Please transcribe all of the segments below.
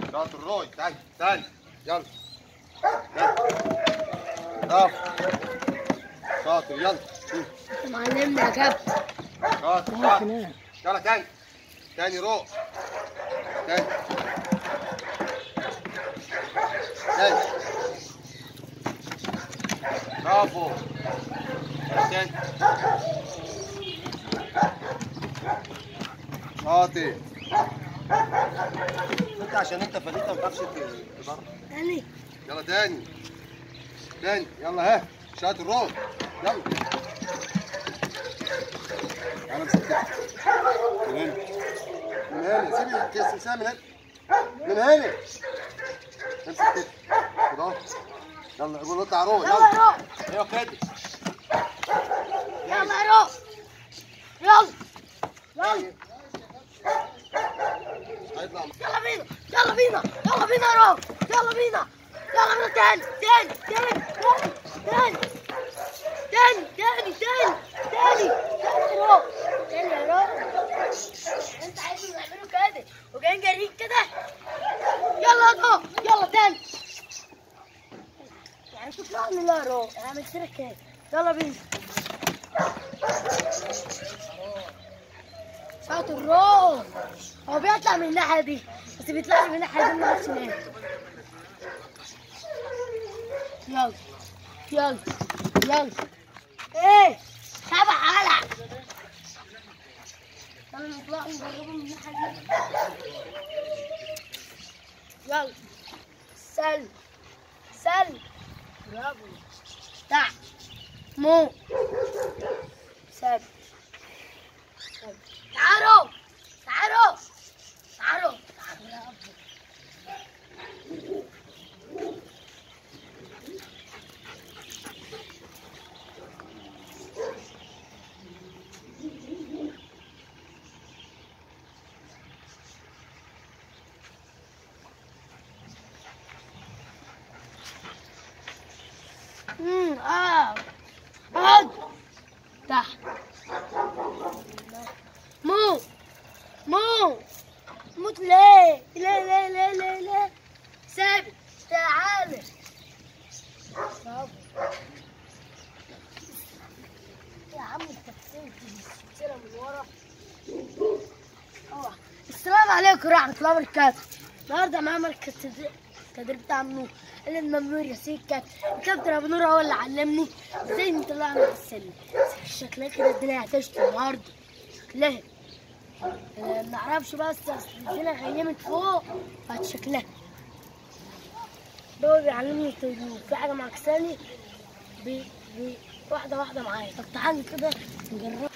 شاطر روي تعال تعال يلا يلا. برافو شاطر يلا شوف. معلمنا يا كابتن شاطر شاطر يلا تاني تاني روح تاني تاني برافو تاني شاطر انت عشان انت فريق ما بتعرفش تضرب تاني يلا تاني تاني يلا ها شاطر روح يلا انا مسكت من هنا من هنا سيب الكيس سامي من هنا من هنا امسك كده كده اهو يلا قول اطلع روح يلا يا يلا روح ايوه كده يلا يا روح يلا يلا هيطلع يلا بينا يلا بينا يلا بينا يا روح يلا بينا يلا بينا تاني تاني تاني تاني تاني تاني تاني تاني تاني يا روح تاني يا روح انت عايزهم يعملوا كده وجايين جاريين كده يلا يا روح يلا تاني يعني تطلع لي لا يا روح انا عملت لك كده يلا بينا شاطر روح هو بيطلع من الناحية دي بس بيطلع من الناحية دي ما اعرفش ليه يلا يلا يلا ايه سبع على يلا نطلع نجربه من الناحية دي يلا سل سل برافو تحت مو سل سل تعالوا تعالوا تعالوا تعالوا يا أبو. امم اه اقعد تحت مو مو موت ليه ليه ليه ليه ليه ليه ثابت تعالى برافو. يا عم انت بتنتج السلسله من ورا أوه. السلام عليكم ورحمه الله وبركاته النهارده معايا مركز تدريب التدريب بتاع منور اللي الممنوع ياسين كات الكابتن ابو نور هو اللي علمني ازاي نطلعنا على السلم شكلها كده الدنيا هتشتي النهارده شكلها ما نعرفش بس أصل الدنيا غيمت فوق فهت شكلها ده هو بيعلمني التدريب في حاجه معكساني بي بي واحده واحده معايا طب تعالي كده نجرب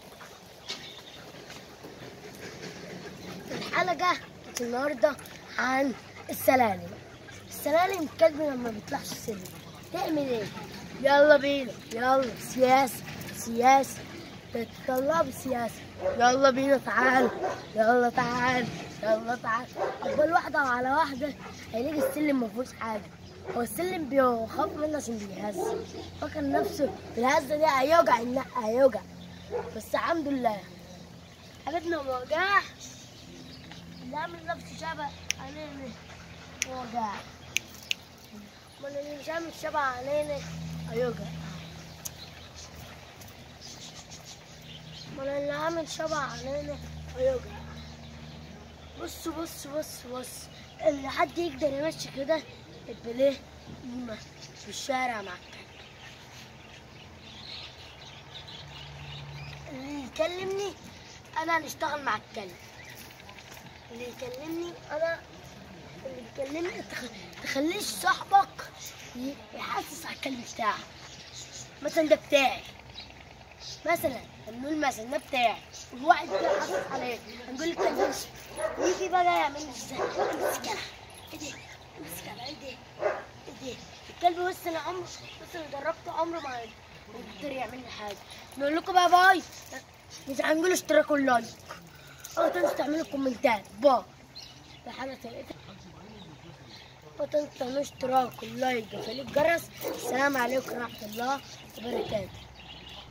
الحلقه النهارده عن السلالم السلالم الكلب لما بيطلعش السلم تعمل ايه يلا بينا يلا سياسه سياسه تطلع بسياسه يلا بينا تعال يلا تعال يلا تعال قبل واحده على واحده هيلاقي السلم ما فيهوش حاجه هو السلم بيخاف منه عشان بيهز فاكر نفسه بالهزه دي هيوجع النق هيوجع بس الحمد لله حاجتنا ما وجعش اللي عامل نفسه شبه علينا وجع ما اللي مش عامل شبه علينا هيوجع ما اللي عامل شبه علينا هيوجع بص بص بص بص اللي حد يقدر يمشي كده يبقى ليه قيمة في الشارع مع الكلب اللي يكلمني انا هنشتغل مع الكلب اللي يكلمني انا اللي يكلمني تخ... تخليش صاحبك ي- يحسس على الكلب بتاعك مثلا ده بتاعي مثلا نقول مثلا ده بتاعي والواحد ده حاسس عليه هنقول الكلب امشي ويجي بقى يعمل لي ازاي امسك انا ايه ده امسك انا ايه ده ايه ده الكلب بص انا عمره بص انا جربت عمره ما يقدر يعمل لي حاجه نقول لكم بقى باي مش هنقول اشتراك ولايك او تنسوا تعملوا كومنتات باي لحاجه تلاتة وتنسوا تعملوا اشتراك ولايك وفعل الجرس السلام عليكم ورحمه الله وبركاته